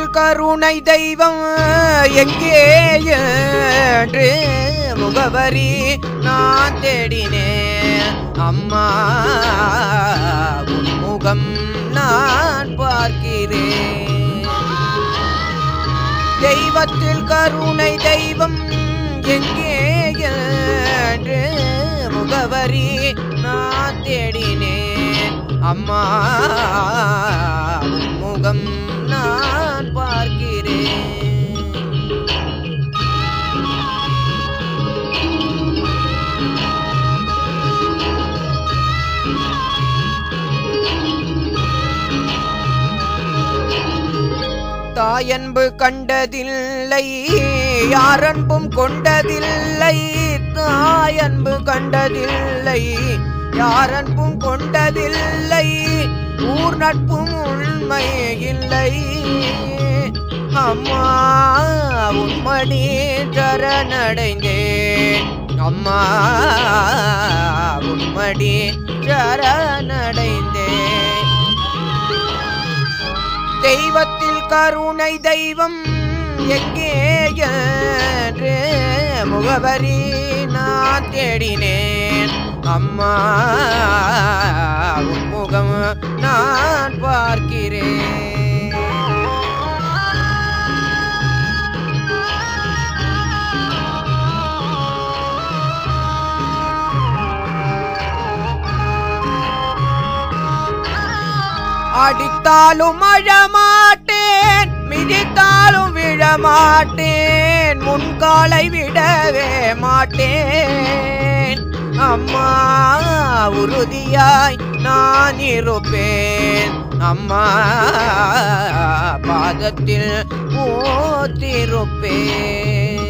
கருணை தெய்வம் எங்கே என்று முகவரி நான் தேடினேன் அம்மா உன் முகம் நான் பார்க்கிறேன் தெய்வத்தில் கருணை தெய்வம் எங்கே என்று முகவரி நான் தேடினேன் அம்மா உன் முகம் நான் பார்க்கிறேன் தாயன்பு கண்டதில்லை யாரன்பும் கொண்டதில்லை தாயன்பு கண்டதில்லை யாரன்பும் கொண்டதில்லை ஊர் நட்பும் உண்மை இல்லை அம்மா உண்மணி சரணடைந்தேன் அம்மா உண்மடி சரணடைந்தேன் தெய்வத்தில் கருணை தெய்வம் எங்கே என்று முகவரி நான் தேடினேன் அம்மா உன் முகம் நான் பார்க்கிறேன் அடித்தாலும் அழமாட்டேன் மிதித்தாலும் விழமாட்டேன் முன்காலை விடவே மாட்டேன் அம்மா உறுதியாய் நான் இருப்பேன் அம்மா பாதத்தில் போத்திருப்பேன்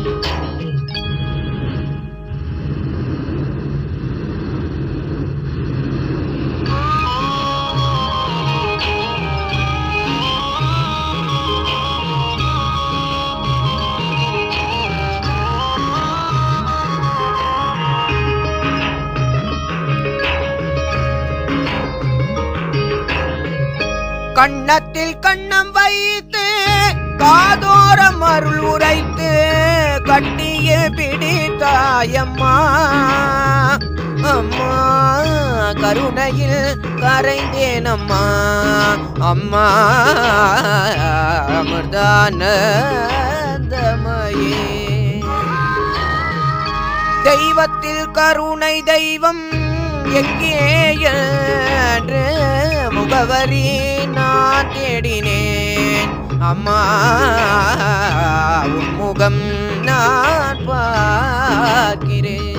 கண்ணத்தில் கண்ணம் வைத்து காதோரம் அருள் உரைத்து கட்டிய பிடித்தாயம்மா அம்மா கருணையில் கரைந்தேனம்மா அம்மா அமிர்தானந்தமயே தெய்வத்தில் கருணை தெய்வம் எங்கே என்று முகவரி நான் தேடினேன் அம்மா உன் முகம் நான் பார்க்கிறேன்